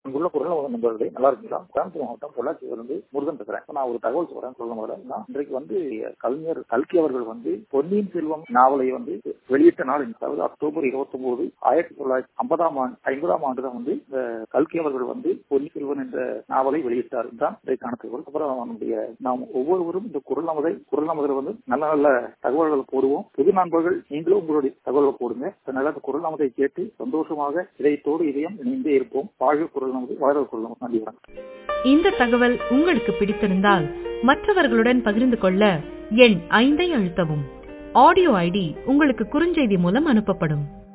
அங்குள்ள குரல் நண்பர்களே நல்லா இருக்கீங்களா கோயம்புத்தூர் மாவட்டம் பொள்ளாச்சியிலிருந்து முருகன் பேசுறேன் இப்ப நான் ஒரு தகவல் சொல்றேன் சொல்ல முதல்ல இன்றைக்கு வந்து கவிஞர் கல்கி அவர்கள் வந்து பொன்னியின் செல்வம் நாவலை வந்து வெளியிட்ட நாள் அதாவது அக்டோபர் இருபத்தி ஒன்பது ஆயிரத்தி தொள்ளாயிரத்தி ஐம்பதாம் ஆண்டு ஐம்பதாம் ஆண்டு தான் வந்து இந்த கல்கி அவர்கள் வந்து பொன்னியின் செல்வன் என்ற நாவலை வெளியிட்டார் தான் இன்றைக்கான தகவல் அப்புறம் நம்முடைய நாம் ஒவ்வொருவரும் இந்த குரல் நமதை குரல் நமதில் வந்து நல்ல நல்ல தகவல்களை போடுவோம் புது நண்பர்கள் நீங்களும் உங்களுடைய தகவல்களை போடுங்க அதனால அந்த குரல் நமதை கேட்டு சந்தோஷமாக இதயத்தோடு இதயம் இணைந்தே இருப்போம் வாழ்க குரல் நமது வாழ்க குரல் நமது நன்றி வணக்கம் இந்த தகவல் உங்களுக்கு பிடித்திருந்தால் மற்றவர்களுடன் பகிர்ந்து கொள்ள எண் ஐந்தை அழுத்தவும் ஆடியோ ஐடி உங்களுக்கு குறுஞ்செய்தி மூலம் அனுப்பப்படும்